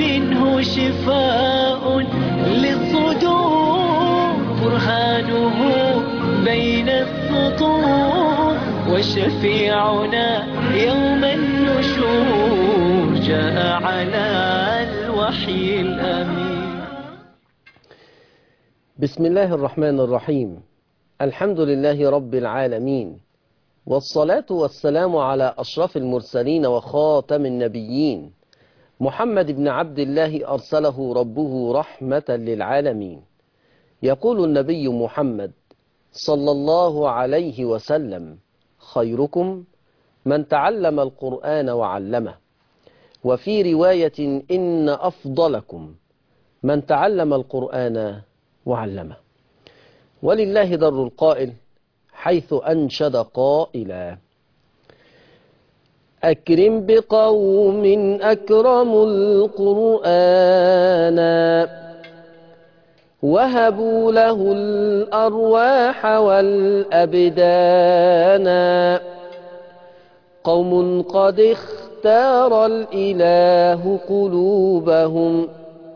منه شفاء للصدور برهانه بين السطور وشفيعنا يوم النشور جاء على الوحي الأمين بسم الله الرحمن الرحيم الحمد لله رب العالمين والصلاة والسلام على أشرف المرسلين وخاتم النبيين محمد بن عبد الله أرسله ربه رحمة للعالمين يقول النبي محمد صلى الله عليه وسلم خيركم من تعلم القرآن وعلمه وفي رواية إن أفضلكم من تعلم القرآن وعلمه ولله در القائل حيث أنشد قائلا أكرم بقوم أكرموا القرآن وهبوا له الأرواح والأبدان قوم قد اختار الإله قلوبهم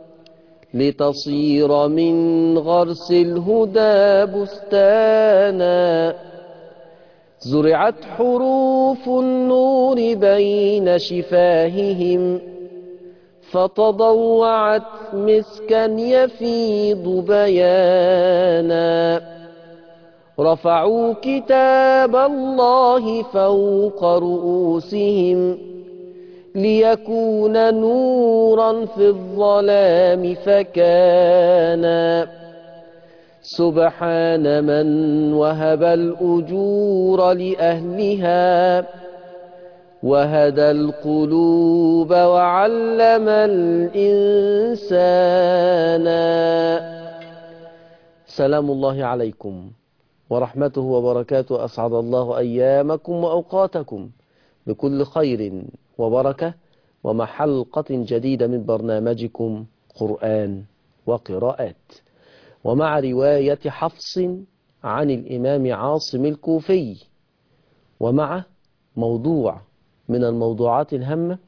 لتصير من غرس الهدى بستانا زرعت حروف النور بين شفاههم فتضوعت مسكا يفيض بيانا رفعوا كتاب الله فوق رؤوسهم ليكون نورا في الظلام فكان سبحان من وهب الأجور لأهلها وهدى القلوب وعلم الإنسان سلام الله عليكم ورحمته وبركاته أسعد الله أيامكم وأوقاتكم بكل خير وبركة ومع حلقة جديدة من برنامجكم قرآن وقراءات ومع رواية حفص عن الإمام عاصم الكوفي ومع موضوع من الموضوعات الهامة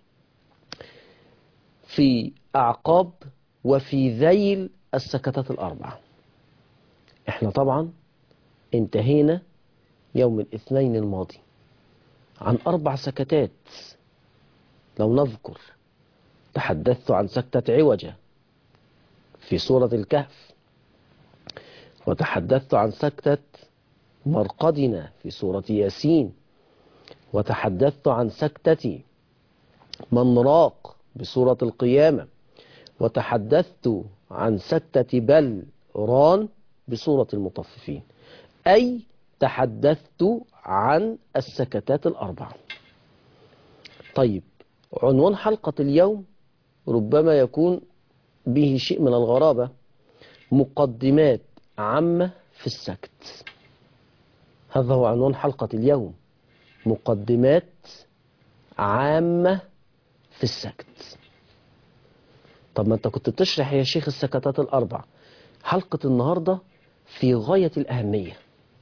في أعقاب وفي ذيل السكتات الأربعة احنا طبعا انتهينا يوم الاثنين الماضي عن أربع سكتات لو نذكر تحدثت عن سكتة عوجة في سورة الكهف وتحدثت عن سكتة مرقدنا في سورة ياسين وتحدثت عن سكتة من راق بسورة القيامة وتحدثت عن سكتة بل ران بسورة المطففين أي تحدثت عن السكتات الأربعة طيب عنوان حلقة اليوم ربما يكون به شيء من الغرابة مقدمات عامة في السكت هذا هو عنوان حلقة اليوم مقدمات عامة في السكت طب ما انت كنت بتشرح يا شيخ السكتات الأربع حلقة النهاردة في غاية الأهمية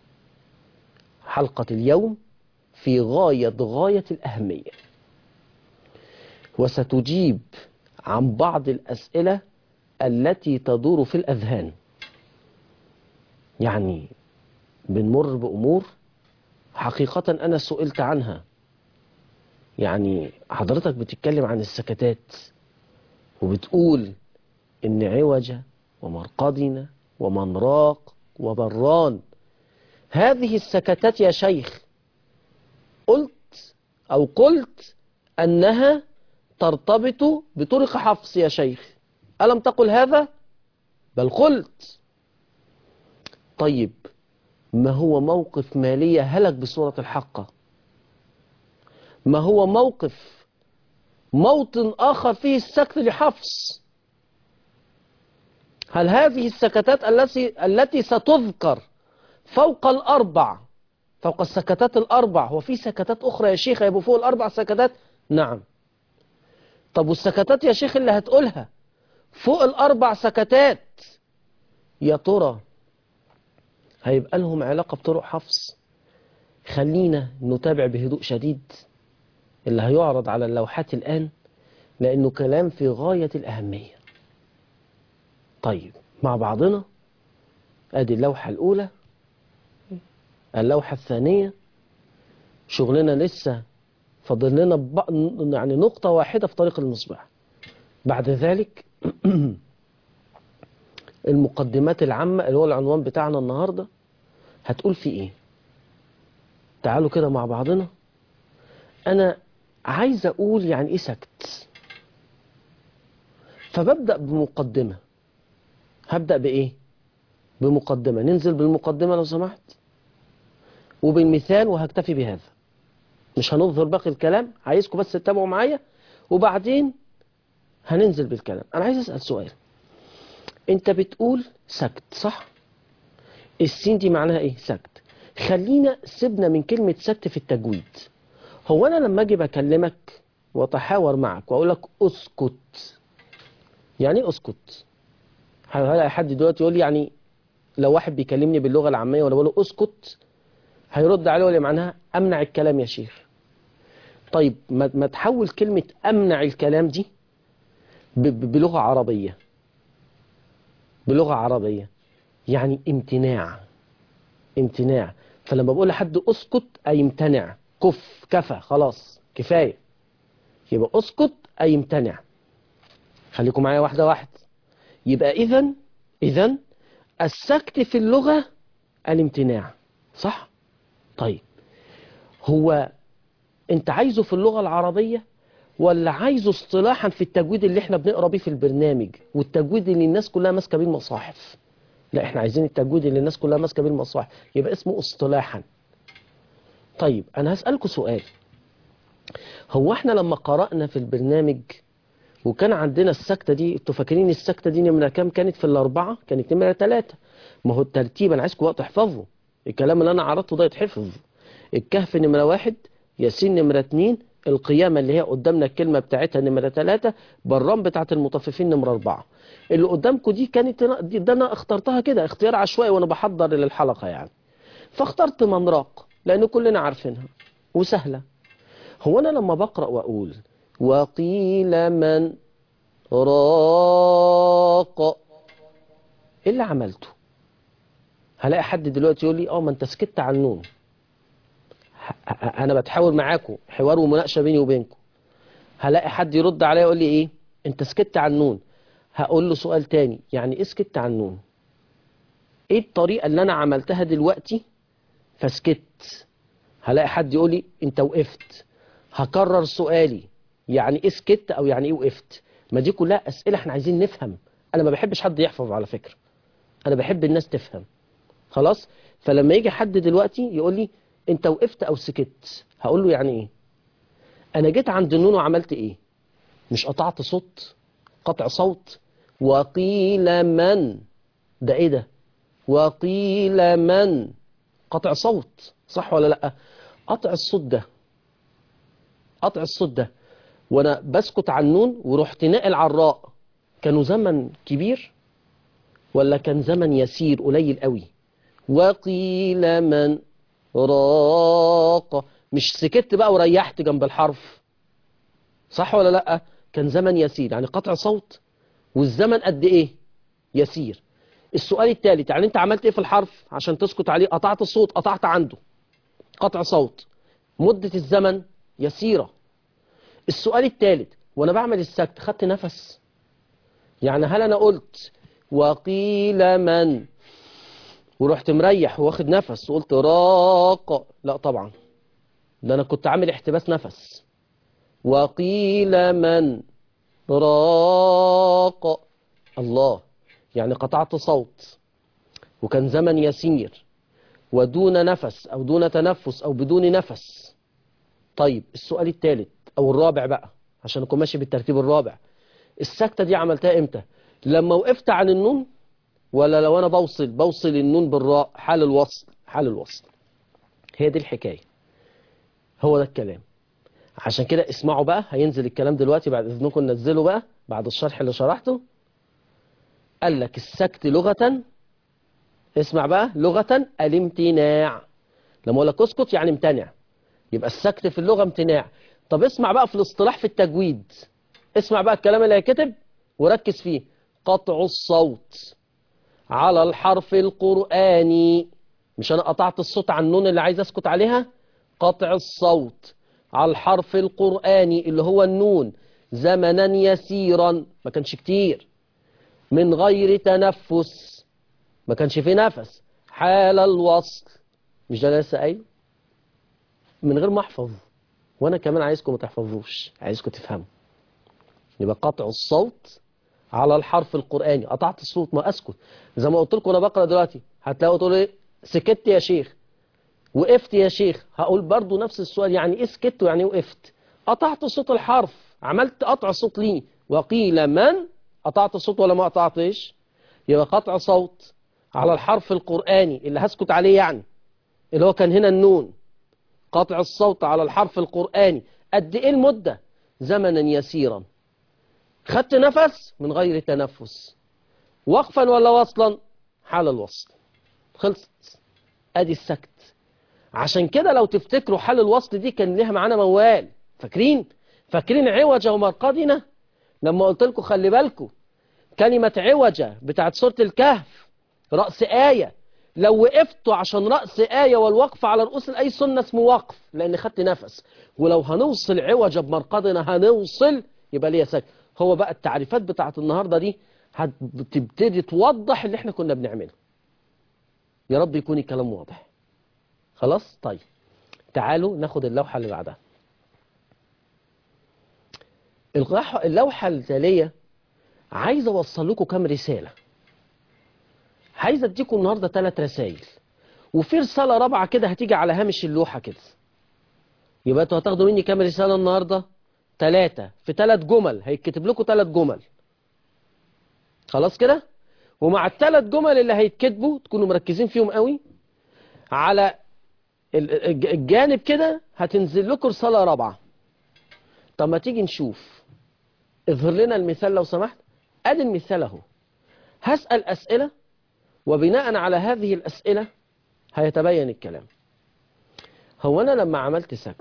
حلقة اليوم في غاية غاية الأهمية وستجيب عن بعض الأسئلة التي تدور في الأذهان يعني بنمر بأمور حقيقة أنا سئلت عنها يعني حضرتك بتتكلم عن السكتات وبتقول إن عوجة ومرقدنا ومن راق وبران هذه السكتات يا شيخ قلت أو قلت أنها ترتبط بطرق حفص يا شيخ ألم تقل هذا؟ بل قلت طيب ما هو موقف مالية هلك بصورة الحقة ما هو موقف موطن آخر فيه السكت لحفص هل هذه السكتات التي التي ستذكر فوق الأربع فوق السكتات الأربع هو في سكتات أخرى يا شيخ يبقوا فوق الأربع سكتات نعم طب والسكتات يا شيخ اللي هتقولها فوق الأربع سكتات يا ترى هيبقى لهم علاقة بطرق حفص خلينا نتابع بهدوء شديد اللي هيعرض على اللوحات الآن لأنه كلام في غاية الأهمية طيب مع بعضنا ادي اللوحة الأولى اللوحة الثانية شغلنا لسه فاضل لنا بق- يعني نقطة واحدة في طريق المصباح بعد ذلك المقدمات العامة اللي هو العنوان بتاعنا النهاردة هتقول في ايه تعالوا كده مع بعضنا انا عايز اقول يعني ايه سكت فببدأ بمقدمة هبدأ بايه بمقدمة ننزل بالمقدمة لو سمحت وبالمثال وهكتفي بهذا مش هنظهر باقي الكلام عايزكم بس تتابعوا معايا وبعدين هننزل بالكلام انا عايز اسال سؤال انت بتقول سكت صح السين دي معناها ايه سكت خلينا سيبنا من كلمة سكت في التجويد هو انا لما اجي بكلمك واتحاور معك واقول لك اسكت يعني ايه اسكت هلاقي حد دلوقتي يقول لي يعني لو واحد بيكلمني باللغة العامية ولا بقول له اسكت هيرد عليه ولا معناها امنع الكلام يا شيخ طيب ما ما تحول كلمة امنع الكلام دي ب- ب- بلغة عربية بلغة عربية يعني امتناع امتناع فلما بقول لحد اسكت اي امتنع كف كفى خلاص كفاية يبقى اسكت اي امتنع خليكم معايا واحدة واحدة يبقى اذا اذا السكت في اللغة الامتناع صح طيب هو انت عايزه في اللغة العربية ولا عايزه اصطلاحا في التجويد اللي احنا بنقرا بيه في البرنامج والتجويد اللي الناس كلها ماسكه بيه المصاحف لا احنا عايزين التجويد اللي الناس كلها ماسكه بيه المصاحف يبقى اسمه اصطلاحا طيب انا هسألكوا سؤال هو احنا لما قرأنا في البرنامج وكان عندنا السكتة دي انتوا فاكرين السكتة دي نمرة كام كانت في الأربعة كانت نمرة ثلاثة ما هو الترتيب أنا عايزكم وقت تحفظوا الكلام اللي أنا عرضته ده يتحفظ الكهف نمرة واحد ياسين نمرة اتنين القيامة اللي هي قدامنا الكلمة بتاعتها نمرة ثلاثة بالرام بتاعت المطففين نمرة أربعة اللي قدامكم دي كانت دي ده أنا اخترتها كده اختيار عشوائي وأنا بحضر للحلقة يعني فاخترت من راق لأن كلنا عارفينها وسهلة هو أنا لما بقرأ وأقول وقيل من راق ايه اللي عملته هلاقي حد دلوقتي يقول لي اه ما انت سكت عن النون ه- ه- انا بتحاور معاكم حوار ومناقشه بيني وبينكم هلاقي حد يرد عليا يقول لي ايه انت سكت عن النون هقول له سؤال تاني يعني ايه سكت عن النون ايه الطريقه اللي انا عملتها دلوقتي فسكت هلاقي حد يقول لي انت وقفت هكرر سؤالي يعني ايه سكت او يعني ايه وقفت ما دي كلها اسئله احنا عايزين نفهم انا ما بحبش حد يحفظ على فكره انا بحب الناس تفهم خلاص فلما يجي حد دلوقتي يقول لي انت وقفت او سكت هقول له يعني ايه انا جيت عند النون وعملت ايه مش قطعت صوت قطع صوت وقيل من ده ايه ده وقيل من قطع صوت صح ولا لا قطع الصوت ده قطع الصوت ده وانا بسكت عن النون ورحت ناقل على الراء كانوا زمن كبير ولا كان زمن يسير قليل قوي وقيل من راق مش سكت بقى وريحت جنب الحرف صح ولا لا كان زمن يسير يعني قطع صوت والزمن قد ايه يسير السؤال الثالث يعني انت عملت ايه في الحرف عشان تسكت عليه قطعت الصوت قطعت عنده قطع صوت مدة الزمن يسيرة السؤال الثالث وانا بعمل السكت خدت نفس يعني هل انا قلت وقيل من ورحت مريح واخد نفس وقلت راق لا طبعا ده انا كنت عامل احتباس نفس وقيل من راق الله يعني قطعت صوت وكان زمن يسير ودون نفس او دون تنفس او بدون نفس طيب السؤال الثالث او الرابع بقى عشان اكون ماشي بالترتيب الرابع السكتة دي عملتها امتى لما وقفت عن النون ولا لو انا بوصل بوصل النون بالراء حال الوصل حال الوصل هي دي الحكاية هو ده الكلام عشان كده اسمعوا بقى هينزل الكلام دلوقتي بعد اذنكم ننزله بقى بعد الشرح اللي شرحته قال لك السكت لغة اسمع بقى لغة الامتناع لما اقول لك اسكت يعني امتنع يبقى السكت في اللغة امتناع طب اسمع بقى في الاصطلاح في التجويد اسمع بقى الكلام اللي هيكتب وركز فيه قطع الصوت على الحرف القرآني مش أنا قطعت الصوت عن النون اللي عايز أسكت عليها قطع الصوت على الحرف القرآني اللي هو النون زمنا يسيرا ما كانش كتير من غير تنفس ما كانش في نفس حال الوصل مش ده لسه قايل من غير ما احفظ وانا كمان عايزكم ما تحفظوش عايزكم تفهموا يبقى قطع الصوت على الحرف القرآني قطعت الصوت ما اسكت زي ما قلت لكم انا بقرا دلوقتي هتلاقوا تقول ايه سكت يا شيخ وقفت يا شيخ هقول برضو نفس السؤال يعني ايه سكت ويعني ايه وقفت قطعت صوت الحرف عملت قطع صوت ليه وقيل من قطعت الصوت ولا ما قطعتش يبقى قطع صوت على الحرف القرآني اللي هسكت عليه يعني اللي هو كان هنا النون قطع الصوت على الحرف القرآني قد ايه المدة زمنا يسيرا خدت نفس من غير تنفس وقفا ولا وصلا حال الوصل خلصت ادي السكت عشان كده لو تفتكروا حال الوصل دي كان ليها معانا موال فاكرين فاكرين عوجة ومرقدنا لما قلت لكم خلي بالكم كلمة عوجة بتاعت سورة الكهف رأس آية لو وقفتوا عشان رأس آية والوقف على رؤوس الأي سنة اسمه وقف لأن خدت نفس ولو هنوصل عوجة بمرقدنا هنوصل يبقى ليها سكت هو بقى التعريفات بتاعت النهاردة دي هتبتدي توضح اللي احنا كنا بنعمله يا رب يكون الكلام واضح خلاص طيب تعالوا ناخد اللوحة اللي بعدها اللوحة التالية عايز اوصل لكم كام رسالة عايز اديكم النهاردة ثلاث رسائل وفي رسالة رابعة كده هتيجي على هامش اللوحة كده يبقى انتوا هتاخدوا مني كام رسالة النهاردة ثلاثة في ثلاث جمل هيتكتب لكم ثلاث جمل خلاص كده ومع الثلاث جمل اللي هيتكتبوا تكونوا مركزين فيهم قوي على الجانب كده هتنزل لكم رسالة رابعة طب ما تيجي نشوف اظهر لنا المثال لو سمحت ادي المثال اهو هسأل أسئلة وبناء على هذه الأسئلة هيتبين الكلام هو أنا لما عملت سكت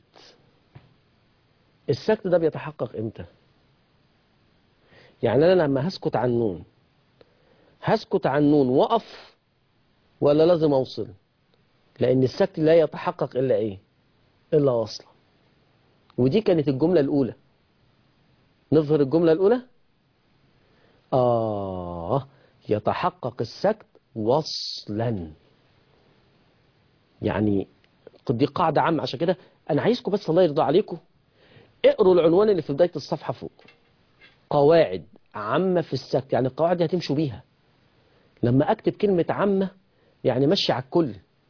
السكت ده بيتحقق امتى يعني أنا لما هسكت عن نون هسكت عن نون وقف ولا لازم أوصل لأن السكت لا يتحقق إلا إيه إلا وصلا ودي كانت الجملة الأولى نظهر الجملة الأولى آه يتحقق السكت وصلا يعني دي قاعدة عامة عشان كده أنا عايزكم بس الله يرضى عليكم اقروا العنوان اللي في بداية الصفحة فوق قواعد عامة في السكت يعني القواعد دي هتمشوا بيها لما أكتب كلمة عامة يعني مشي على الكل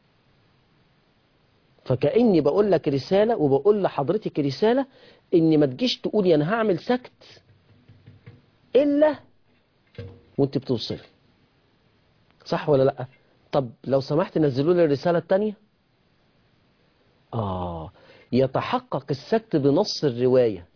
فكأني بقول لك رسالة وبقول لحضرتك رسالة إن ما تجيش تقولي أنا هعمل سكت إلا وانت بتوصل صح ولا لأ طب لو سمحت نزلوا لي الرسالة التانية آه يتحقق السكت بنص الرواية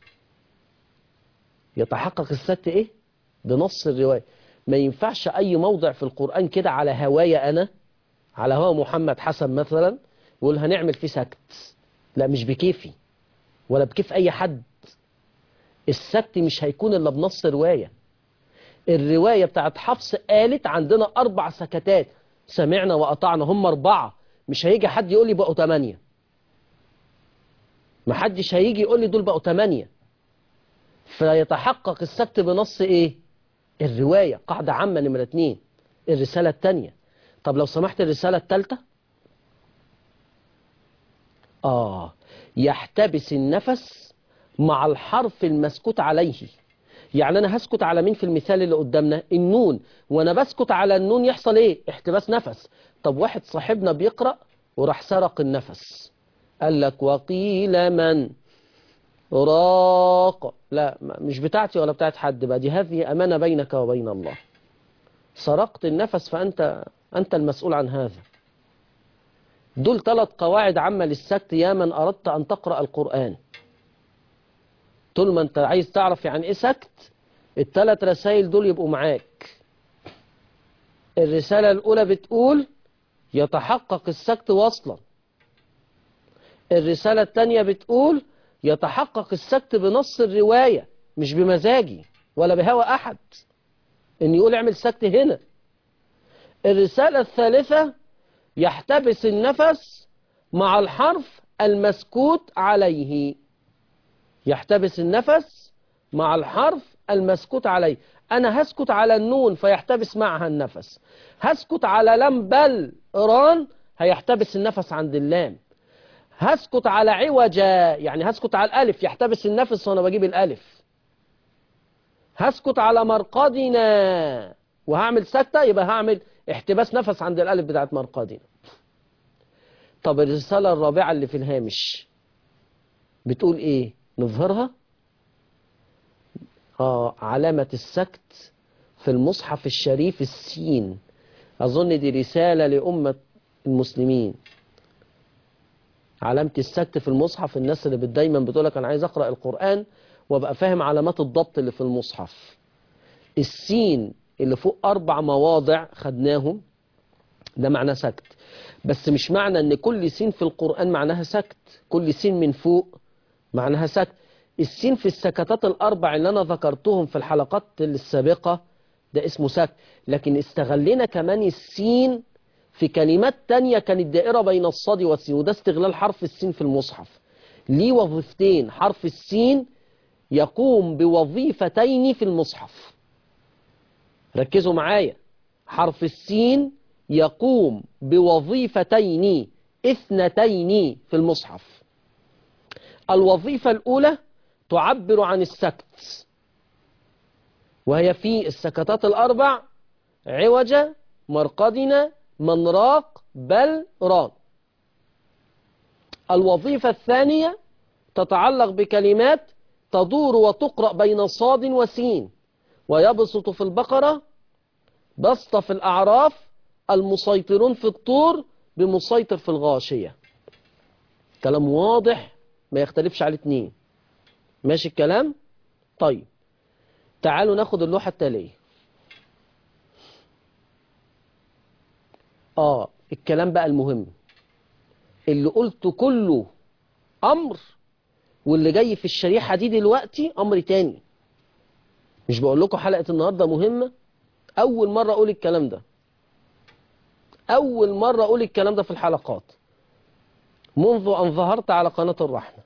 يتحقق السكت إيه بنص الرواية ما ينفعش أي موضع في القرآن كده على هواية أنا على هوا محمد حسن مثلا يقول هنعمل فيه سكت لا مش بكيفي ولا بكيف أي حد السكت مش هيكون إلا بنص رواية الرواية بتاعت حفص قالت عندنا أربع سكتات سمعنا وأطعنا هم أربعة مش هيجي حد يقول لي بقوا تمانية محدش هيجي يقول لي دول بقوا تمانية فيتحقق السكت بنص إيه الرواية قاعدة عامة نمرة اتنين الرسالة التانية طب لو سمحت الرسالة التالتة آه يحتبس النفس مع الحرف المسكوت عليه يعني أنا هسكت على مين في المثال اللي قدامنا النون وأنا بسكت على النون يحصل إيه احتباس نفس طب واحد صاحبنا بيقرأ وراح سرق النفس قال لك وقيل من راق لا مش بتاعتي ولا بتاعت حد بقى دي هذه أمانة بينك وبين الله سرقت النفس فأنت أنت المسؤول عن هذا دول ثلاث قواعد عامة للسكت يا من أردت أن تقرأ القرآن طول ما أنت عايز تعرف يعني إيه سكت الثلاث رسائل دول يبقوا معاك الرسالة الأولى بتقول يتحقق السكت وصلا الرسالة الثانية بتقول يتحقق السكت بنص الرواية مش بمزاجي ولا بهوى أحد إن يقول اعمل سكت هنا الرسالة الثالثة يحتبس النفس مع الحرف المسكوت عليه يحتبس النفس مع الحرف المسكوت عليه أنا هسكت على النون فيحتبس معها النفس هسكت على لم بل ران هيحتبس النفس عند اللام هسكت على عوجة يعني هسكت على الألف يحتبس النفس وأنا بجيب الألف هسكت على مرقدنا وهعمل سكتة يبقى هعمل احتباس نفس عند الألف بتاعت مرقدنا طب الرسالة الرابعة اللي في الهامش بتقول ايه نظهرها آه علامة السكت في المصحف الشريف السين أظن دي رسالة لأمة المسلمين علامة السكت في المصحف الناس اللي دايما بتقولك أنا عايز أقرأ القرآن وأبقى فاهم علامات الضبط اللي في المصحف السين اللي فوق أربع مواضع خدناهم ده معناه سكت بس مش معنى ان كل سين في القرآن معناها سكت كل سين من فوق معناها سكت السين في السكتات الأربع اللي أنا ذكرتهم في الحلقات السابقة ده اسمه سكت لكن استغلنا كمان السين في كلمات تانية كانت دائرة بين الصاد والسين وده استغلال حرف السين في المصحف ليه وظيفتين حرف السين يقوم بوظيفتين في المصحف ركزوا معايا حرف السين يقوم بوظيفتين اثنتين في المصحف الوظيفة الأولى تعبر عن السكت وهي في السكتات الأربع عوجة مرقدنا منراق بل ران الوظيفة الثانية تتعلق بكلمات تدور وتقرأ بين صاد وسين ويبسط في البقرة بسط في الأعراف المسيطرون في الطور بمسيطر في الغاشية كلام واضح ما يختلفش على اتنين ماشي الكلام طيب تعالوا ناخد اللوحة التالية اه الكلام بقى المهم اللي قلته كله امر واللي جاي في الشريحة دي دلوقتي امر تاني مش بقول لكم حلقة النهاردة مهمة اول مرة اقول الكلام ده اول مرة اقول الكلام ده في الحلقات منذ ان ظهرت على قناة الرحمة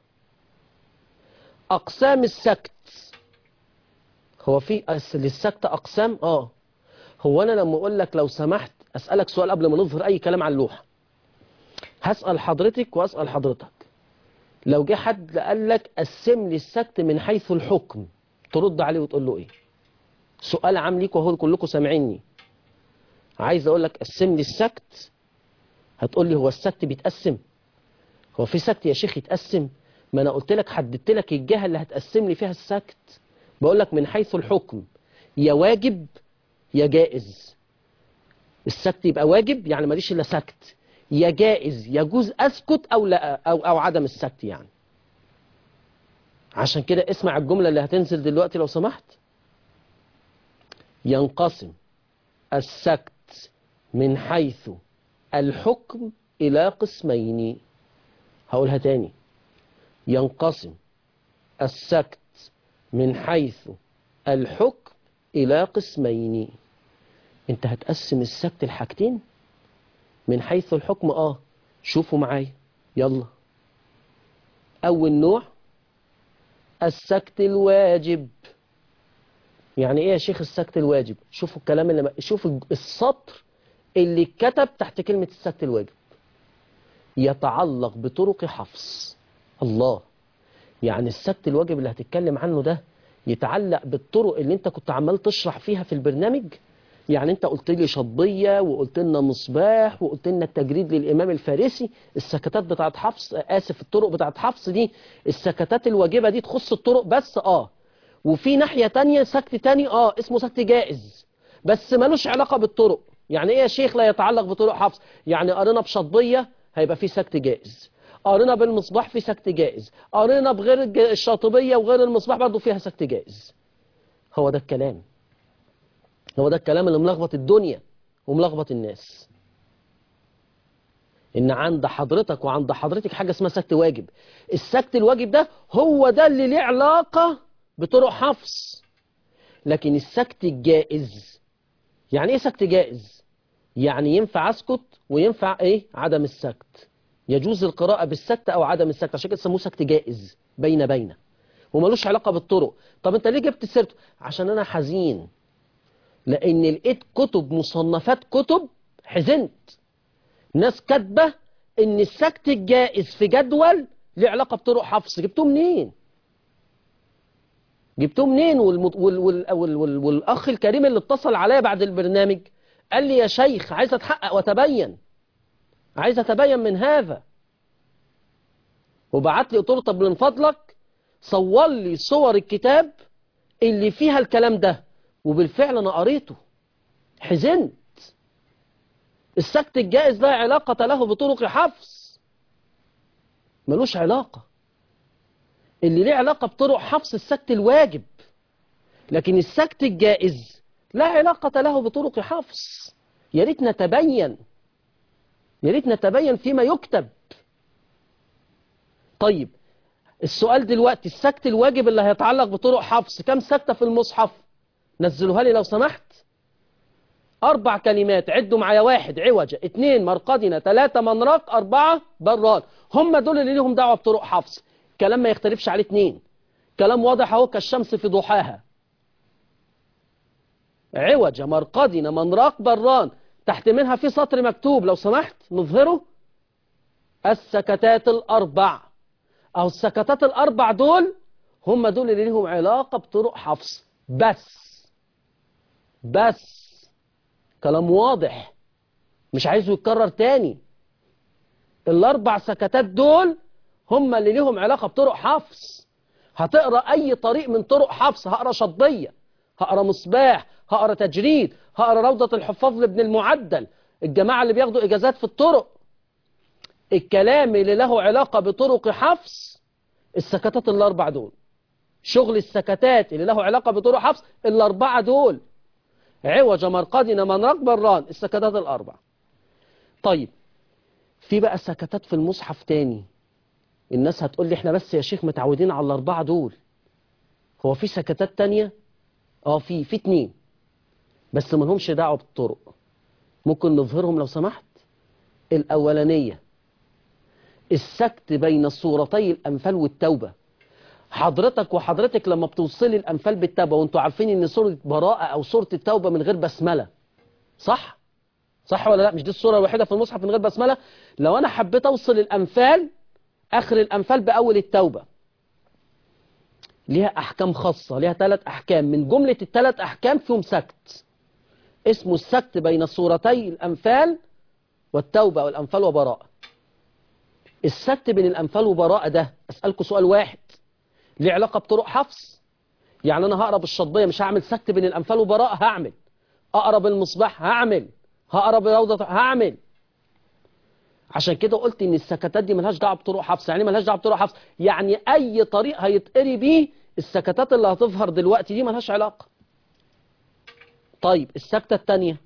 اقسام السكت هو في أس- للسكت اقسام اه هو انا لما اقول لك لو سمحت اسالك سؤال قبل ما نظهر اي كلام على اللوحه هسال حضرتك واسال حضرتك لو جه حد قال لك قسم لي السكت من حيث الحكم ترد عليه وتقول له ايه سؤال عام ليك وهو كلكم سامعيني عايز اقول لك قسم لي السكت هتقول لي هو السكت بيتقسم هو في سكت يا شيخ يتقسم ما انا قلت لك حددت لك الجهه اللي هتقسم لي فيها السكت بقول لك من حيث الحكم يا واجب يا جائز السكت يبقى واجب يعني ماليش الا سكت يا جائز يجوز اسكت او لا او او عدم السكت يعني عشان كده اسمع الجمله اللي هتنزل دلوقتي لو سمحت ينقسم السكت من حيث الحكم الى قسمين هقولها تاني ينقسم السكت من حيث الحكم إلى قسمين انت هتقسم السكت الحاجتين من حيث الحكم اه شوفوا معايا يلا اول نوع السكت الواجب يعني ايه يا شيخ السكت الواجب شوفوا الكلام اللي ما... شوفوا السطر اللي اتكتب تحت كلمة السكت الواجب يتعلق بطرق حفص الله يعني السكت الواجب اللي هتتكلم عنه ده يتعلق بالطرق اللي انت كنت عمال تشرح فيها في البرنامج يعني انت قلت لي شطبية وقلت لنا مصباح وقلت لنا التجريد للإمام الفارسي السكتات بتاعت حفص آسف الطرق بتاعت حفص دي السكتات الواجبة دي تخص الطرق بس اه وفي ناحية تانية سكت تاني اه اسمه سكت جائز بس ملوش علاقة بالطرق يعني ايه يا شيخ لا يتعلق بطرق حفص يعني قرينا بشطبية هيبقى في سكت جائز قارنا بالمصباح في سكت جائز قارنا بغير الج- الشاطبية وغير المصباح برضو فيها سكت جائز هو ده الكلام هو ده الكلام اللي ملخبط الدنيا وملخبط الناس ان عند حضرتك وعند حضرتك حاجة اسمها سكت واجب السكت الواجب ده هو ده اللي ليه علاقة بطرق حفص لكن السكت الجائز يعني ايه سكت جائز يعني ينفع اسكت وينفع ايه عدم السكت يجوز القراءة بالسكت او عدم السكت عشان كده سموه سكت جائز بين بين وملوش علاقة بالطرق طب انت ليه جبت سيرته عشان انا حزين لان لقيت كتب مصنفات كتب حزنت ناس كاتبه ان السكت الجائز في جدول له علاقة بطرق حفص جبتوه منين جبتوه منين والمط... وال... وال... وال... وال... والاخ الكريم اللي اتصل عليا بعد البرنامج قال لي يا شيخ عايز اتحقق واتبين عايز اتبين من هذا وبعت لي قلت له طب من فضلك صور لي صور الكتاب اللي فيها الكلام ده وبالفعل انا قريته حزنت السكت الجائز لا علاقة له بطرق حفص ملوش علاقة اللي ليه علاقة بطرق حفص السكت الواجب لكن السكت الجائز لا علاقة له بطرق حفص يا ريت نتبين يا ريت نتبين فيما يكتب طيب السؤال دلوقتي السكت الواجب اللي هيتعلق بطرق حفص كم سكتة في المصحف نزلوها لي لو سمحت أربع كلمات عدوا معايا واحد عوجة اثنين مرقدنا ثلاثة منراق أربعة بران هم دول اللي ليهم دعوة بطرق حفص كلام ما يختلفش عليه اثنين كلام واضح اهو كالشمس في ضحاها عوجة مرقدنا منراق بران تحت منها في سطر مكتوب لو سمحت نظهره السكتات الأربع أو السكتات الأربع دول هم دول اللي ليهم علاقة بطرق حفص بس بس كلام واضح مش عايزه يتكرر تاني الأربع سكتات دول هم اللي ليهم علاقة بطرق حفص هتقرأ أي طريق من طرق حفص هقرأ شطبية هقرأ مصباح هقرأ تجريد هقرأ روضة الحفاظ لابن المعدل الجماعة اللي بياخدوا إجازات في الطرق الكلام اللي له علاقة بطرق حفص السكتات الأربع دول شغل السكتات اللي له علاقة بطرق حفص الأربعة دول عوج مرقدنا منرق بران السكتات الأربع طيب في بقى سكتات في المصحف تاني الناس هتقول لي احنا بس يا شيخ متعودين على الأربعة دول هو في سكتات تانية اه في في اتنين بس ما لهمش دعوة بالطرق ممكن نظهرهم لو سمحت الأولانية السكت بين صورتي الأنفال والتوبة حضرتك وحضرتك لما بتوصلي الأنفال بالتوبة وانتوا عارفين ان سورة براءة أو سورة التوبة من غير بسملة صح؟ صح ولا لا مش دي الصورة الوحيدة في المصحف من غير بسملة لو أنا حبيت أوصل الأنفال آخر الأنفال بأول التوبة ليها أحكام خاصة ليها ثلاث أحكام من جملة الثلاث أحكام فيهم سكت اسمه السكت بين صورتي الأنفال والتوبة والأنفال وبراءة السكت بين الأنفال وبراءة ده أسألكم سؤال واحد ليه علاقة بطرق حفص يعني أنا هقرب الشطبية مش هعمل سكت بين الأنفال وبراءة هعمل أقرب المصباح هعمل هقرب روضة هعمل عشان كده قلت ان السكتات دي ملهاش دعوه بطرق حفص يعني ملهاش دعوه بطرق حفص يعني اي طريق هيتقري بيه السكتات اللي هتظهر دلوقتي دي ملهاش علاقه طيب السكته الثانيه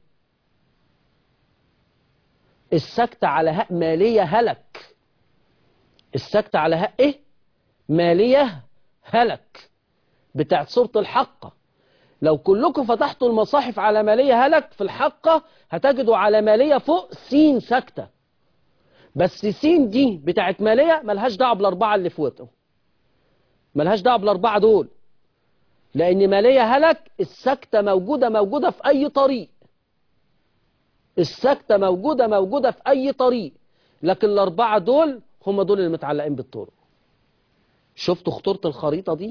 السكتة على هاء مالية هلك السكتة على هاء ايه مالية هلك بتاعت سورة الحقة لو كلكم فتحتوا المصاحف على مالية هلك في الحقة هتجدوا على مالية فوق سين سكتة بس سين دي بتاعت مالية ملهاش دعوة بالأربعة اللي فوقهم ملهاش دعوة بالأربعة دول لأن مالية هلك السكتة موجودة موجودة في أي طريق السكتة موجودة موجودة في أي طريق لكن الأربعة دول هم دول اللي متعلقين بالطرق شفتوا خطورة الخريطة دي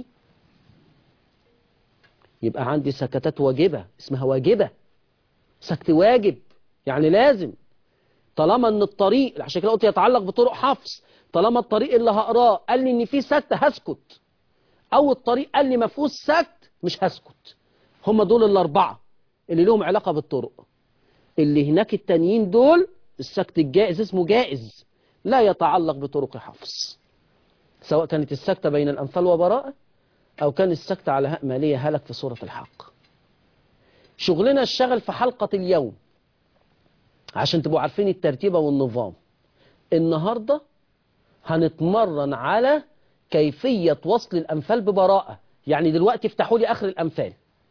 يبقى عندي سكتات واجبة اسمها واجبة سكت واجب يعني لازم طالما ان الطريق عشان كده قلت يتعلق بطرق حفص طالما الطريق اللي هقراه قال لي ان في سكت هسكت او الطريق قال لي ما فيهوش سكت مش هسكت هم دول الاربعه اللي لهم علاقه بالطرق اللي هناك التانيين دول السكت الجائز اسمه جائز لا يتعلق بطرق حفص سواء كانت السكتة بين الأنفال وبراءة أو كان السكتة على هاء مالية هلك في سورة الحق شغلنا الشغل في حلقة اليوم عشان تبقوا عارفين الترتيبة والنظام النهاردة هنتمرن على كيفية وصل الأنفال ببراءة يعني دلوقتي افتحوا لي آخر الأنفال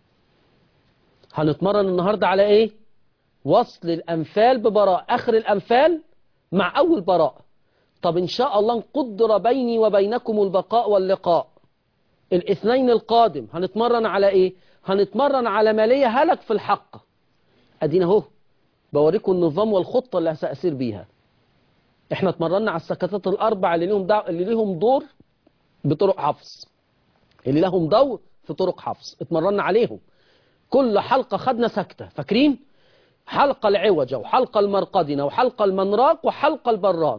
هنتمرن النهاردة على إيه وصل الأنفال ببراء آخر الأنفال مع أول براء طب إن شاء الله قدر بيني وبينكم البقاء واللقاء الاثنين القادم هنتمرن على إيه هنتمرن على مالية هلك في الحق أدينا اهو بوريكم النظام والخطة اللي سأسير بيها احنا اتمرنا على السكتات الأربع اللي لهم, دع... اللي لهم دور بطرق حفظ اللي لهم دور في طرق حفظ اتمرنا عليهم كل حلقة خدنا سكتة فاكرين حلقة العوجة وحلقة المرقدنة وحلقة المنراق وحلقة البران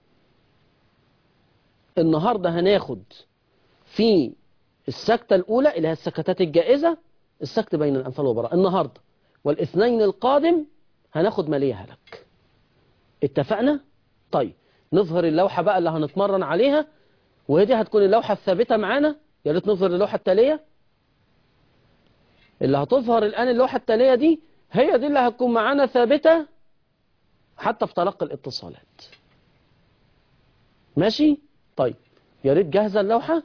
النهاردة هناخد في السكتة الأولى اللي هي السكتات الجائزة السكت بين الأنفال والبراء النهاردة والاثنين القادم هناخد مالية هلك اتفقنا؟ طيب نظهر اللوحة بقى اللي هنتمرن عليها وهي دي هتكون اللوحة الثابتة معانا يا ريت نظهر اللوحة التالية اللي هتظهر الآن اللوحة التالية دي هي دي اللي هتكون معانا ثابتة حتى في تلقي الاتصالات ماشي؟ طيب يا ريت جاهزة اللوحة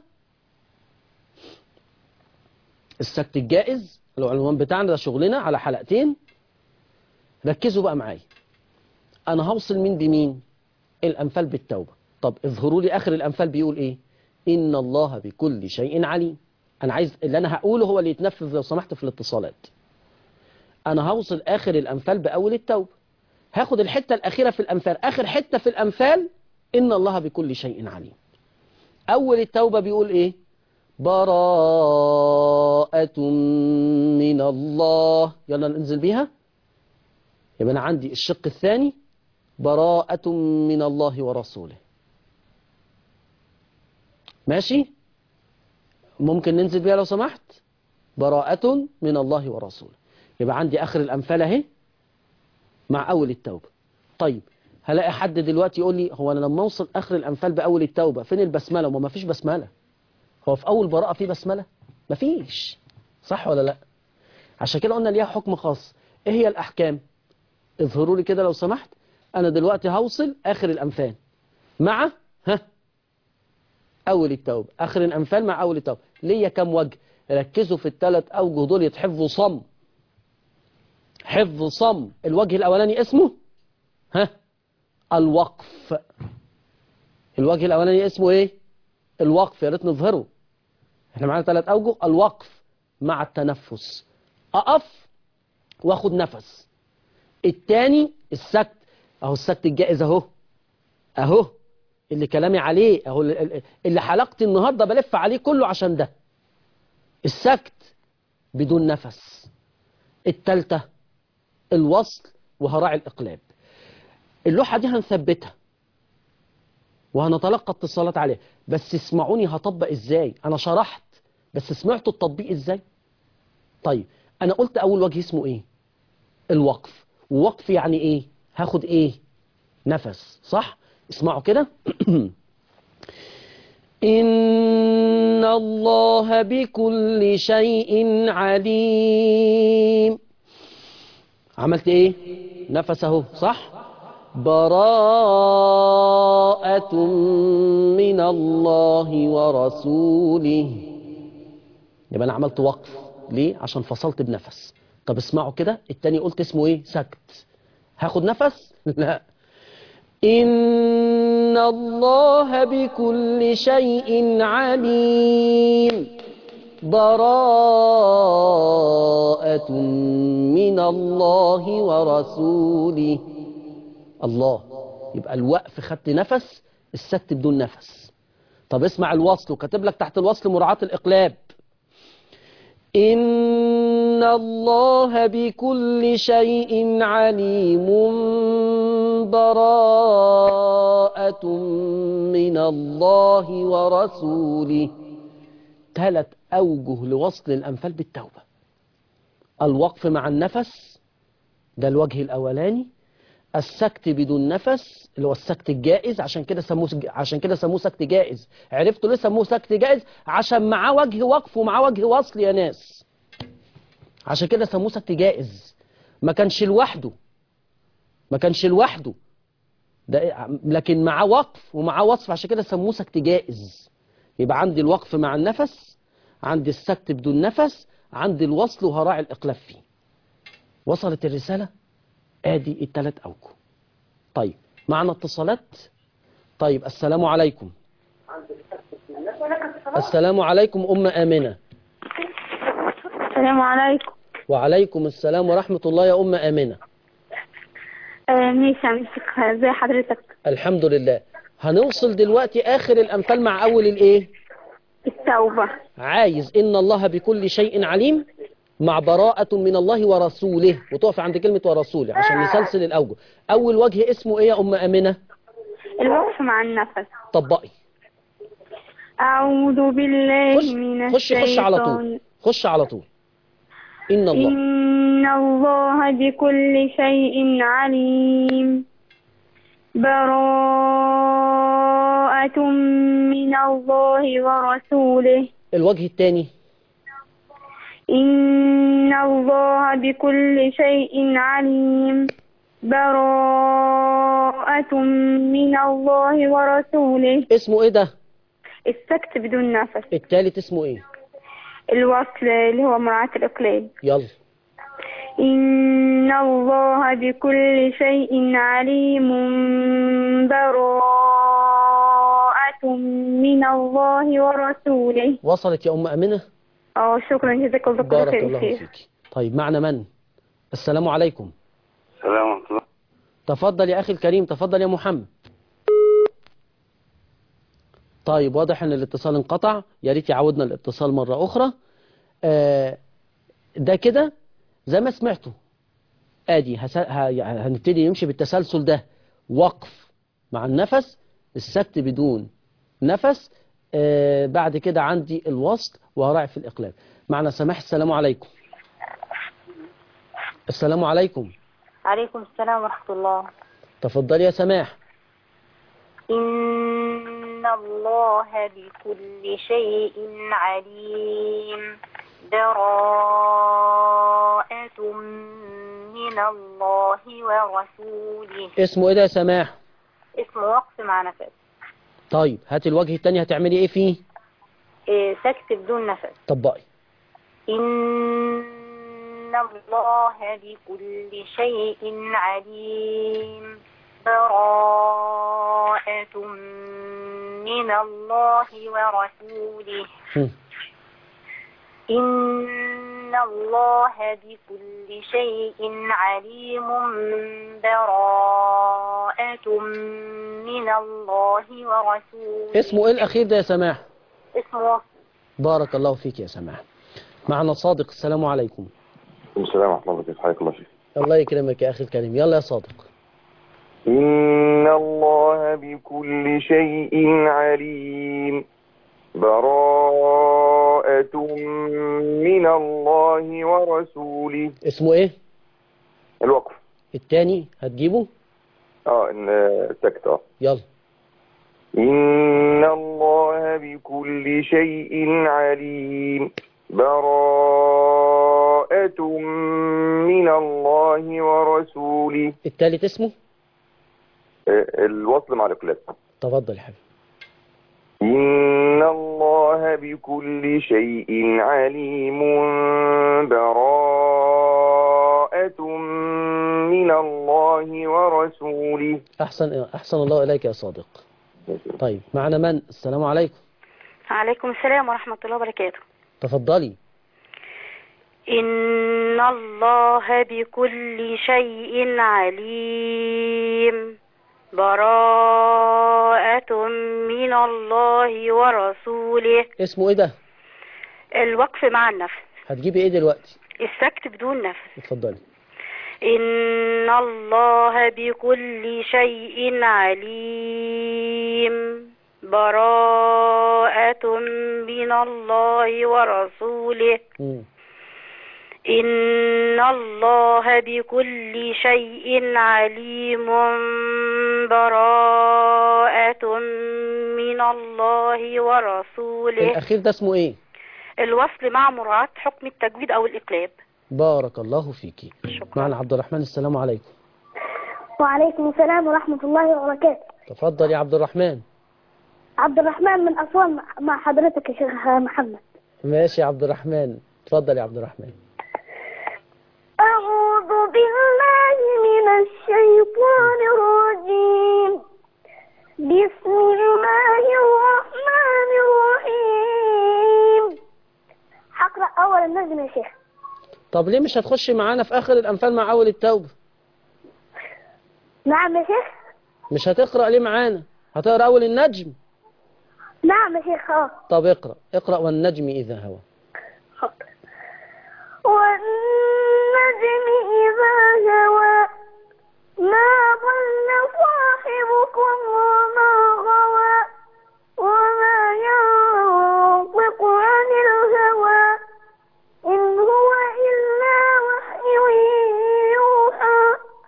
السكت الجائز العنوان بتاعنا ده شغلنا على حلقتين ركزوا بقى معايا انا هوصل مين بمين الانفال بالتوبة طب اظهروا لي اخر الانفال بيقول ايه ان الله بكل شيء عليم انا عايز اللي انا هقوله هو اللي يتنفذ لو سمحت في الاتصالات انا هوصل اخر الانفال باول التوبة هاخد الحتة الاخيرة في الانفال اخر حتة في الانفال ان الله بكل شيء عليم اول التوبة بيقول ايه براءة من الله يلا ننزل بيها يبقى أنا عندي الشق الثاني براءة من الله ورسوله ماشي ممكن ننزل بيها لو سمحت براءة من الله ورسوله يبقى عندي آخر الأنفال اهي مع أول التوبة طيب هلاقي حد دلوقتي يقول لي هو أنا لما أوصل آخر الأنفال بأول التوبة فين البسملة وما فيش بسملة هو في أول براءة في بسملة مفيش صح ولا لا عشان كده قلنا ليها حكم خاص ايه هي الأحكام اظهروا لي كده لو سمحت أنا دلوقتي هوصل آخر الأنفال مع ها أول التوبة آخر الأنفال مع أول التوبة ليا كم وجه ركزوا في الثلاث أوجه دول يتحفظوا صم حفظ صم الوجه الأولاني اسمه ها الوقف الوجه الأولاني اسمه ايه الوقف يا ريت نظهره احنا معانا ثلاث اوجه الوقف مع التنفس اقف واخد نفس التاني السكت اهو السكت الجائز اهو اهو اللي كلامي عليه اهو اللي حلقتي النهارده بلف عليه كله عشان ده السكت بدون نفس التالتة الوصل وهراعي الاقلاب اللوحة دي هنثبتها وهنتلقى اتصالات عليها بس اسمعوني هطبق ازاي انا شرحت بس سمعتوا التطبيق ازاي طيب انا قلت اول وجه اسمه ايه الوقف ووقف يعني ايه هاخد ايه نفس صح اسمعوا كده إن الله بكل شيء عليم عملت ايه نفس اهو صح براءة من الله ورسوله يبقى أنا عملت وقف ليه؟ عشان فصلت بنفس طب اسمعوا كده التاني قلت اسمه ايه؟ سكت هاخد نفس؟ لا إن الله بكل شيء عليم براءة من الله ورسوله الله يبقى الوقف خدت نفس السكت بدون نفس طب اسمع الوصل وكاتب لك تحت الوصل مراعاة الإقلاب إن الله بكل شيء عليم براءة من الله ورسوله ثلاث أوجه لوصل الأنفال بالتوبة الوقف مع النفس ده الوجه الأولاني السكت بدون نفس اللي هو السكت الجائز عشان كده سموه عشان كده سموه سكت جائز عرفتوا ليه سموه سكت جائز عشان معاه وجه وقف ومعاه وجه وصل يا ناس عشان كده سموه سكت جائز ما كانش لوحده ما كانش لوحده ده لكن معاه وقف ومعاه وصف عشان كده سموه سكت جائز يبقى عندي الوقف مع النفس عندي السكت بدون نفس عندي الوصل وهراعي الإقلاب فيه وصلت الرسالة ادي الثلاث أوجه طيب معنا اتصالات طيب السلام عليكم السلام عليكم أم آمنة السلام عليكم وعليكم السلام ورحمة الله يا أم آمنة آه ماشي يا عم الشيخ ازي حضرتك الحمد لله هنوصل دلوقتي آخر الأمثال مع أول الإيه التوبة عايز إن الله بكل شيء عليم مع براءة من الله ورسوله وتقف عند كلمة ورسوله عشان نسلسل الأوجه أول وجه اسمه إيه يا أم آمنة الوقف مع النفس طبقي أعوذ بالله خش من خش خش على الشيطان طول خش على طول إن الله إن الله بكل شيء عليم براءة من الله ورسوله الوجه الثاني إن الله بكل شيء عليم براءة من الله ورسوله اسمه إيه ده السكت بدون نفس الثالث اسمه إيه الوصل اللي هو مراعاة الإقلال يلا إن الله بكل شيء عليم براءة من الله ورسوله وصلت يا أم آمنة اه شكرا جزاك الله كل بارك خير الله خير. فيك طيب معنا من السلام عليكم السلام ورحمة الله تفضل يا أخي الكريم تفضل يا محمد طيب واضح ان الاتصال انقطع يا ريت يعودنا الاتصال مرة أخرى آه ده كده زي ما سمعتوا ادي هس... ه... يعني هنبتدي نمشي بالتسلسل ده وقف مع النفس السكت بدون نفس آه بعد كده عندي الوصل وهراعي في الإقلاب معنا سماح السلام عليكم السلام عليكم عليكم السلام ورحمة الله تفضل يا سماح إن الله بكل شيء عليم براءة من الله ورسوله اسمه ايه ده يا سماح اسم وقف مع نفس طيب هات الوجه التاني هتعملي ايه فيه إيه، سكت بدون نفس طبقي إن الله بكل شيء عليم براءة من الله ورسوله هم. إن الله بكل شيء عليم براءة من الله ورسوله اسمه ايه الاخير ده يا سماح اسمه بارك الله فيك يا سماح معنا صادق السلام عليكم السلام ورحمة الله وبركاته حياك الله فيك الله يكرمك يا اخي الكريم يلا يا صادق إن الله بكل شيء عليم براءة من الله ورسوله اسمه ايه الوقف التاني هتجيبه اه ان السكت اه يلا إن الله بكل شيء عليم براءة من الله ورسوله التالت اسمه آه، الوصل مع الإقلاب تفضل يا حبيبي إن الله بكل شيء عليم براءة من الله ورسوله احسن احسن الله اليك يا صادق طيب معنا من السلام عليكم عليكم السلام ورحمة الله وبركاته تفضلي إن الله بكل شيء عليم براءة من الله ورسوله اسمه ايه ده الوقف مع النفس هتجيبي ايه دلوقتي السكت بدون نفس اتفضلي إن الله بكل شيء عليم براءة من الله ورسوله مم. إن الله بكل شيء عليم براءة من الله ورسوله الاخير ده اسمه ايه الوصل مع مراعاة حكم التجويد أو الإقلاب بارك الله فيكي شكرا معنا عبد الرحمن السلام عليكم وعليكم السلام ورحمة الله وبركاته تفضل يا عبد الرحمن عبد الرحمن من أسوان مع حضرتك يا شيخ محمد ماشي يا عبد الرحمن اتفضل يا عبد الرحمن أعوذ بالله من الشيطان الرجيم بسم الله الرحمن الرحيم هقرأ أول النجم يا شيخ طب ليه مش هتخش معانا في آخر الأنفال مع أول التوبة نعم يا شيخ مش هتقرأ ليه معانا هتقرأ أول النجم نعم يا شيخ اه طب اقرأ اقرأ والنجم إذا هوى والنجم إذا هوى ما ضل صاحبكم وما غوى وما ينطق عن الهوى إن هو إلا وحي يوحى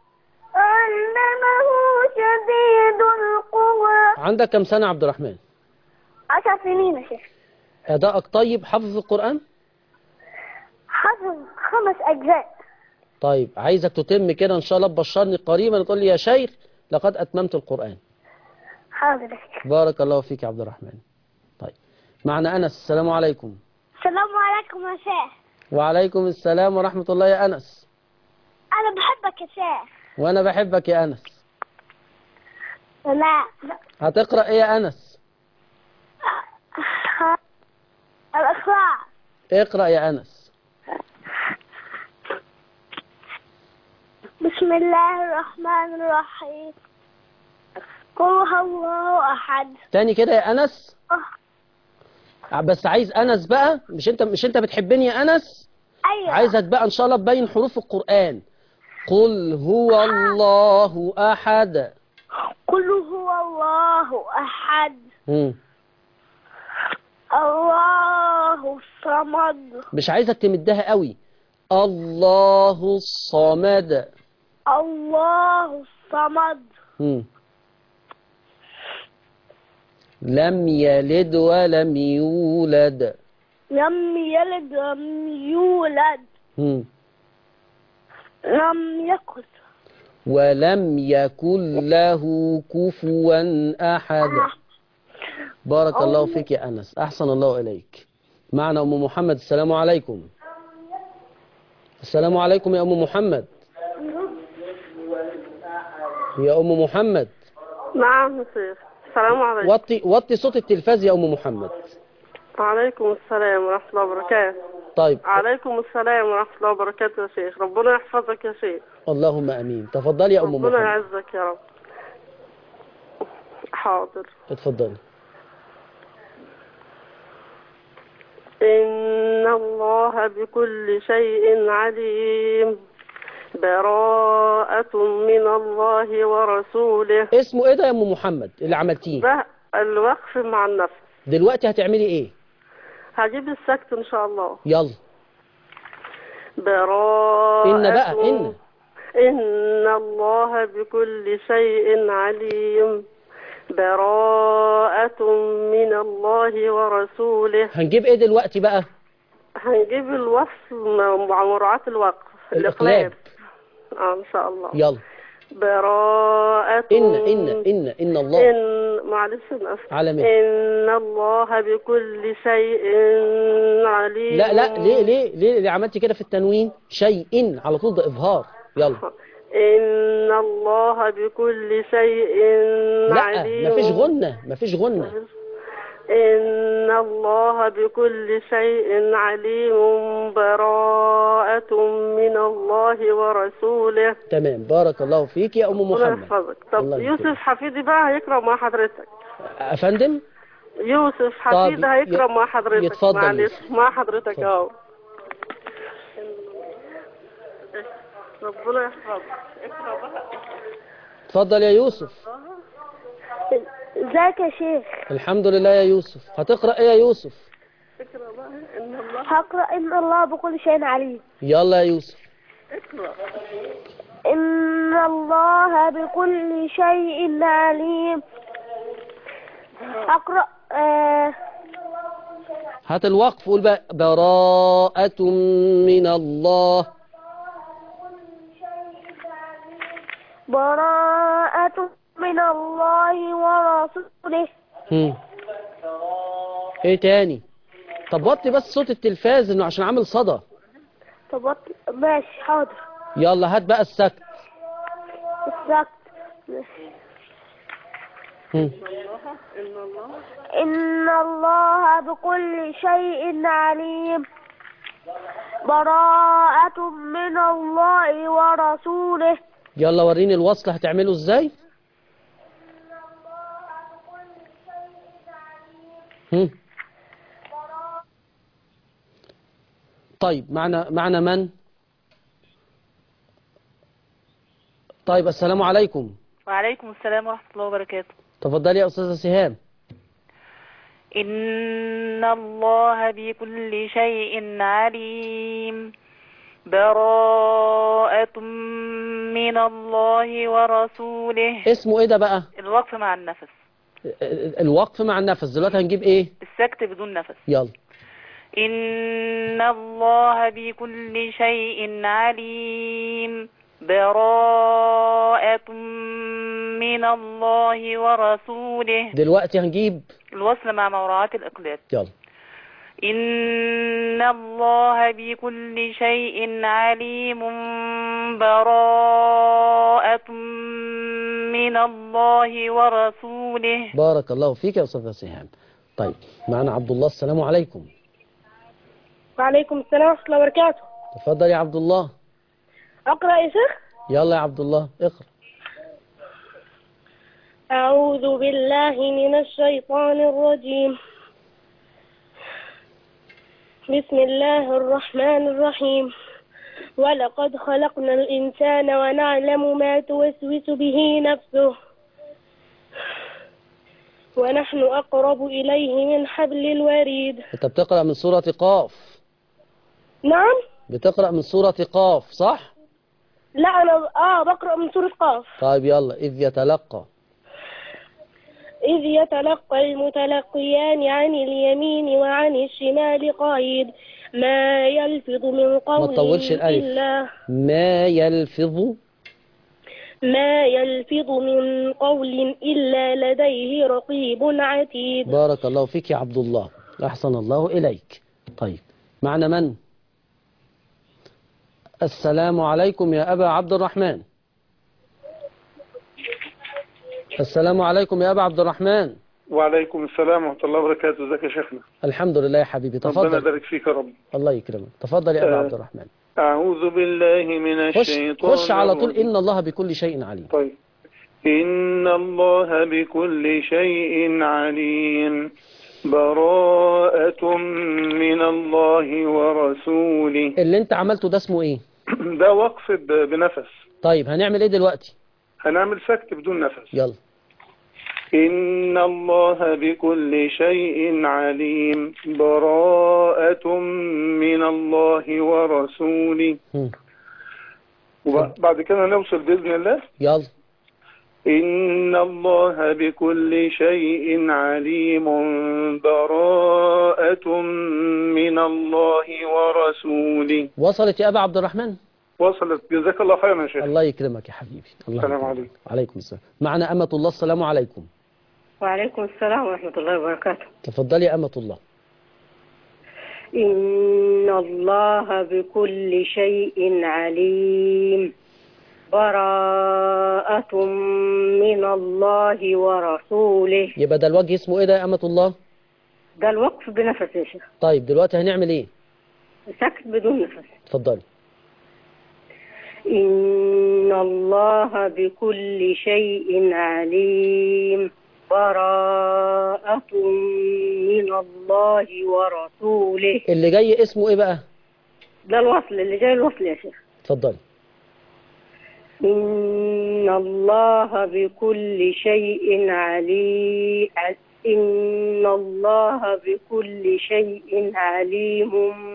علمه شديد القوى عندك كم سنة يا عبد الرحمن عشر سنين يا شيخ أدائك طيب حفظ القرآن حفظ خمس أجزاء طيب عايزك تتم كده إن شاء الله تبشرني قريبا تقول لي يا شيخ لقد أتممت القرآن حاضر يا شيخ بارك الله فيك يا عبد الرحمن طيب معنا أنس السلام عليكم السلام عليكم يا شيخ وعليكم السلام ورحمة الله يا أنس أنا بحبك يا شيخ وأنا بحبك يا أنس لا هتقرأ إيه يا أنس الإخلاع اقرأ يا أنس بسم الله الرحمن الرحيم قل هو الله أحد تاني كده يا أنس أه. بس عايز أنس بقى مش أنت مش أنت بتحبني يا أنس أيوة عايزك بقى إن شاء الله تبين حروف القرآن قل هو الله أحد قل هو الله أحد مم. الله الصمد مش عايزك تمدها قوي الله الصمد الله الصمد مم. لم يلد ولم يولد لم يلد لم يولد مم. لم يكن ولم يكن له كفوا أحد بارك الله فيك يا أنس أحسن الله إليك معنا أم محمد السلام عليكم السلام عليكم يا أم محمد يا أم محمد نعم يا شيخ السلام عليكم وطي وطي صوت التلفاز يا أم محمد وعليكم السلام ورحمة الله وبركاته طيب عليكم السلام ورحمة الله وبركاته يا شيخ ربنا يحفظك يا شيخ اللهم أمين تفضلي يا أم ربنا محمد يعزك يا رب حاضر اتفضلي إن الله بكل شيء عليم براءة من الله ورسوله اسمه ايه ده يا ام محمد اللي عملتيه ده الوقف مع النفس دلوقتي هتعملي ايه هجيب السكت إن شاء الله يلا براءة إن بقى، إن. إن الله بكل شيء عليم براءة من الله ورسوله هنجيب ايه دلوقتي بقى هنجيب الوصل مع مراعاة الوقف الإقلاب اه إن شاء الله يلا براءة إن إن إن إن الله إن معلش أنا آسفة. على مهل. إن الله بكل شيء عليم لا لا ليه ليه ليه اللي عملتي كده في التنوين شيء على طول ده إظهار يلا إن الله بكل شيء لا عليم مفيش غنة مفيش غنة إن الله بكل شيء عليم براءة من الله ورسوله تمام بارك الله فيك يا أم ربنا محمد يحفظك طب الله يكرمك. يوسف حفيدي بقى هيقرأ مع حضرتك أفندم يوسف حفيدي هيقرأ مع حضرتك يتفضل معلش يوسف. مع حضرتك اتفضل. اهو ربنا يحفظك اقرأ بقى اتفضل يا يوسف ازيك يا شيخ الحمد لله يا يوسف هتقرأ ايه يا يوسف اقرأ بقى إن الله هقرأ إن الله بكل شيء عليم يلا يا يوسف اقرأ إن الله بكل شيء عليم أقرأ آه هات الوقف قول بقى براءة من الله براءة من الله ورسوله هم. ايه تاني طب وطي بس صوت التلفاز انه عشان عامل صدى طب وط- ماشي حاضر يلا هات بقى السكت السكت مم. إن الله بكل شيء عليم براءة من الله ورسوله يلا وريني الوصل هتعمله ازاي هم. طيب معنا معنا من طيب السلام عليكم وعليكم السلام ورحمة الله وبركاته تفضلي يا استاذه سهام إن الله بكل شيء عليم براءة من الله ورسوله اسمه ايه ده بقى الوقف مع النفس الوقف مع النفس دلوقتي هنجيب ايه السكت بدون نفس يلا إن الله بكل شيء عليم براءة من الله ورسوله دلوقتي هنجيب الوصل مع مراعاة الإقلاب يلا إن الله بكل شيء عليم براءة من الله ورسوله بارك الله فيك يا استاذه سهام طيب معنا عبد الله السلام عليكم وعليكم السلام ورحمة الله وبركاته تفضل يا عبد الله أقرأ يا شيخ يلا يا عبد الله اقرا أعوذ بالله من الشيطان الرجيم بسم الله الرحمن الرحيم ولقد خلقنا الإنسان ونعلم ما توسوس به نفسه ونحن أقرب إليه من حبل الوريد انت بتقرا من سوره قاف نعم بتقرا من سوره قاف صح لا أنا آه بقرأ من سورة قاف طيب يلا اذ يتلقى إذ يتلقى المتلقيان عن اليمين وعن الشمال قعيد ما يلفظ من قول تطولش الألف. إلا ما يلفظ ما يلفظ من قول إلا لديه رقيب عتيد بارك الله فيك يا عبد الله احسن الله اليك طيب معنا من السلام عليكم يا ابا عبد الرحمن السلام عليكم يا ابا عبد الرحمن وعليكم السلام ورحمة الله وبركاته ازيك يا شيخنا الحمد لله يا حبيبي ربنا تفضل يبارك فيك يا رب الله يكرمك تفضل يا ابا آه، عبد الرحمن أعوذ بالله من خش الشيطان خش على طول الرجيم. ان الله بكل شيء عليم طيب إن الله بكل شيء عليم براءة من الله ورسوله اللي انت عملته ده اسمه ايه ده وقف ب- بنفس طيب هنعمل ايه دلوقتي هنعمل سكت بدون نفس يلا إن الله بكل شيء عليم براءة من الله ورسوله هم. وبعد كده نوصل بإذن الله يلا إن الله بكل شيء عليم براءة من الله ورسوله وصلت يا ابا عبد الرحمن وصلت جزاك الله خيرا يا شيخ الله يكرمك يا حبيبي الله السلام يكرمك. عليكم. عليكم السلام معنا أمة الله السلام عليكم وعليكم السلام ورحمة الله وبركاته تفضلي يا أمة الله إن الله بكل شيء عليم براءة من الله ورسوله يبقى ده الوجه اسمه ايه ده يا أمة الله ده الوقف بنفس يا شيخ طيب دلوقتي هنعمل ايه سكت بدون نفس اتفضلي إن الله بكل شيء عليم براءة من الله ورسوله اللي جاي اسمه ايه بقى ده الوصل اللي جاي الوصل يا شيخ اتفضلي إن الله بكل شيء عليم إن الله بكل شيء عليم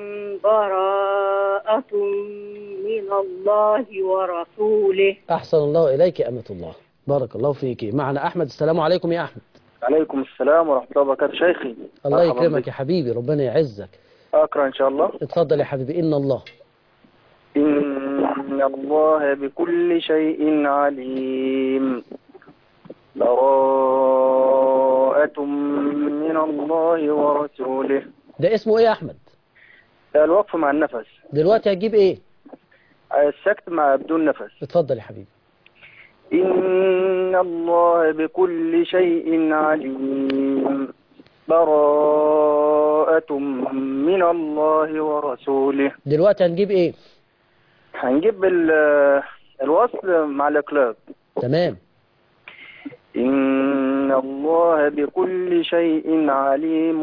براءة من الله ورسوله أحسن الله إليك يا أمة الله بارك الله فيك معنا أحمد السلام عليكم يا أحمد عليكم السلام ورحمة الله وبركاته شيخي الله مرحبا يكرمك بك. يا حبيبي ربنا يعزك أقرأ إن شاء الله اتفضل يا حبيبي إن الله إن الله بكل شيء عليم براءة من الله ورسوله ده اسمه ايه يا احمد الوقف مع النفس دلوقتي هتجيب ايه السكت مع بدون نفس اتفضل يا حبيبي إن الله بكل شيء عليم براءة من الله ورسوله دلوقتي هنجيب ايه هنجيب ال- الوصل مع الإقلاب تمام إن الله بكل شيء عليم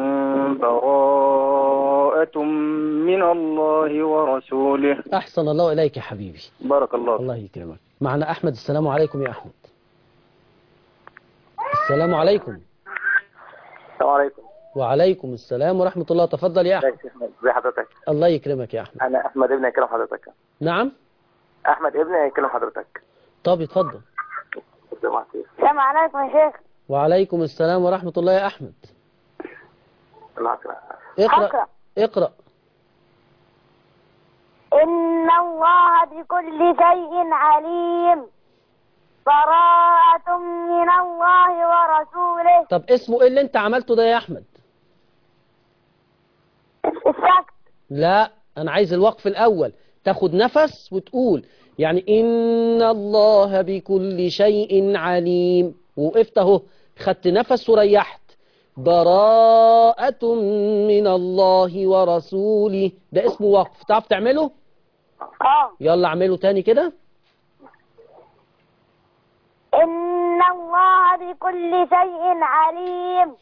براءة من الله ورسوله احسن الله اليك يا حبيبي بارك الله الله يكرمك معنا احمد السلام عليكم يا احمد السلام عليكم السلام عليكم وعليكم السلام ورحمة الله تفضل يا احمد ازي حضرتك الله يكرمك يا احمد انا احمد ابني هيكلم حضرتك نعم احمد ابني هيكلم حضرتك طب اتفضل السلام عليكم يا شيخ وعليكم السلام ورحمة الله يا احمد العصر اقرأ اقرأ إن الله بكل شيء عليم براءة من الله ورسوله طب اسمه ايه اللي انت عملته ده يا احمد السكت لا انا عايز الوقف الاول تاخد نفس وتقول يعني ان الله بكل شيء عليم وقفت اهو خدت نفس وريحت براءة من الله ورسوله ده اسمه وقف تعرف تعمله اه يلا اعمله تاني كده إن الله بكل شيء عليم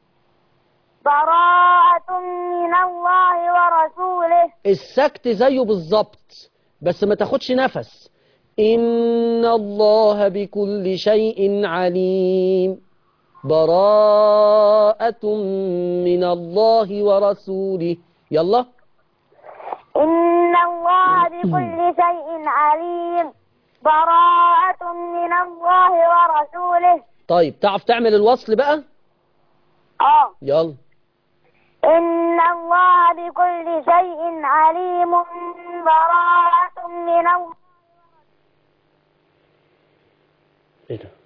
براءة من الله ورسوله السكت زيه بالظبط بس ما تاخدش نفس إن الله بكل شيء عليم براءة من الله ورسوله يلا إن الله بكل شيء عليم براءة من الله ورسوله طيب تعرف تعمل الوصل بقى اه يلا إن الله بكل شيء عليم براءة من الله ايه ده